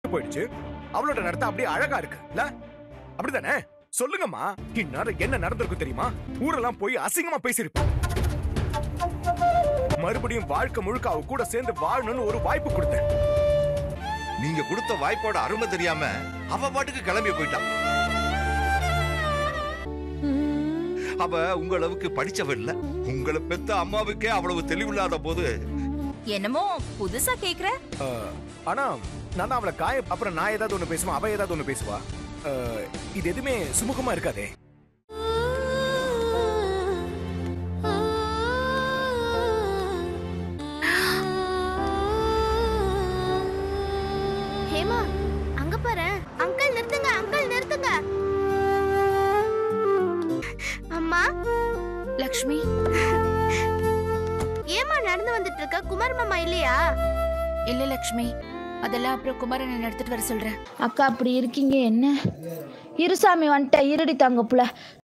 செத்து போயிடுச்சு அவளோட நடத்த அப்படியே அழகா இருக்கு இல்ல அப்படிதானே சொல்லுங்கம்மா இந்நேரம் என்ன நடந்திருக்கும் தெரியுமா ஊரெல்லாம் போய் அசிங்கமா பேசியிருப்போம் மறுபடியும் வாழ்க்கை முழுக்க அவ கூட சேர்ந்து வாழணும்னு ஒரு வாய்ப்பு கொடுத்தேன் நீங்க கொடுத்த வாய்ப்போட அருமை தெரியாம அவ பாட்டுக்கு கிளம்பி போயிட்டான் அவ உங்க அளவுக்கு படிச்சவ இல்ல உங்களை பெத்த அம்மாவுக்கே அவ்வளவு தெளிவில்லாத போது என்னமோ புதுசா கேக்குற அஹ், ஆனா நான் தான் அவளை காய அப்புறம் நான் ஏதாவது ஒண்ணு பேசுவேன் அவ ஏதாவது ஒண்ணு பேசுவா அஹ், இது எதுவுமே சுமூகமா இருக்காதே ஹேமா அங்க பாரு அங்கிள் நிறுத்துங்க அங்கிள் நிறுத்துங்க அம்மா லக்ஷ்மி ஏமா நடந்து வந்துட்டு இருக்க குமார் மாமா இல்லையா இல்ல லக்ஷ்மி அதெல்லாம் அப்புறம் குமாரன் எடுத்துட்டு வர சொல்றேன் அக்கா அப்படி இருக்கீங்க என்ன இருசாமி வந்துட்ட இருடி தாங்க புள்ள